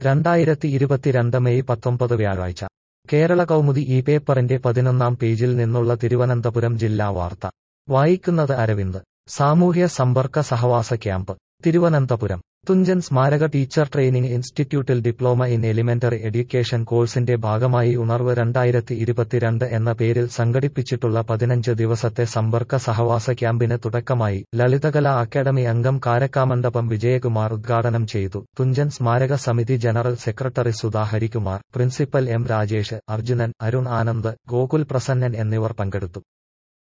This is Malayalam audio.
രണ്ടായിരത്തി ഇരുപത്തിരണ്ട് മെയ് പത്തൊമ്പത് വ്യാഴാഴ്ച കേരള കൗമുദി ഈ പേപ്പറിന്റെ പതിനൊന്നാം പേജിൽ നിന്നുള്ള തിരുവനന്തപുരം ജില്ലാ വാർത്ത വായിക്കുന്നത് അരവിന്ദ് സാമൂഹ്യ സമ്പർക്ക സഹവാസ ക്യാമ്പ് തിരുവനന്തപുരം തുഞ്ചൻ സ്മാരക ടീച്ചർ ട്രെയിനിംഗ് ഇൻസ്റ്റിറ്റ്യൂട്ടിൽ ഡിപ്ലോമ ഇൻ എലിമെന്ററി എഡ്യൂക്കേഷൻ കോഴ്സിന്റെ ഭാഗമായി ഉണർവ് രണ്ടായിരത്തി ഇരുപത്തിരണ്ട് എന്ന പേരിൽ സംഘടിപ്പിച്ചിട്ടുള്ള പതിനഞ്ച് ദിവസത്തെ സമ്പർക്ക സഹവാസ ക്യാമ്പിന് തുടക്കമായി ലളിതകലാ അക്കാദമി അംഗം കാരക്കാമണ്ഡപം വിജയകുമാർ ഉദ്ഘാടനം ചെയ്തു തുഞ്ചൻ സ്മാരക സമിതി general secretary Sudha Harikumar principal M Rajesh Arjunan Arun Anand Gokul Prasannan എന്നിവർ പങ്കെടുത്തു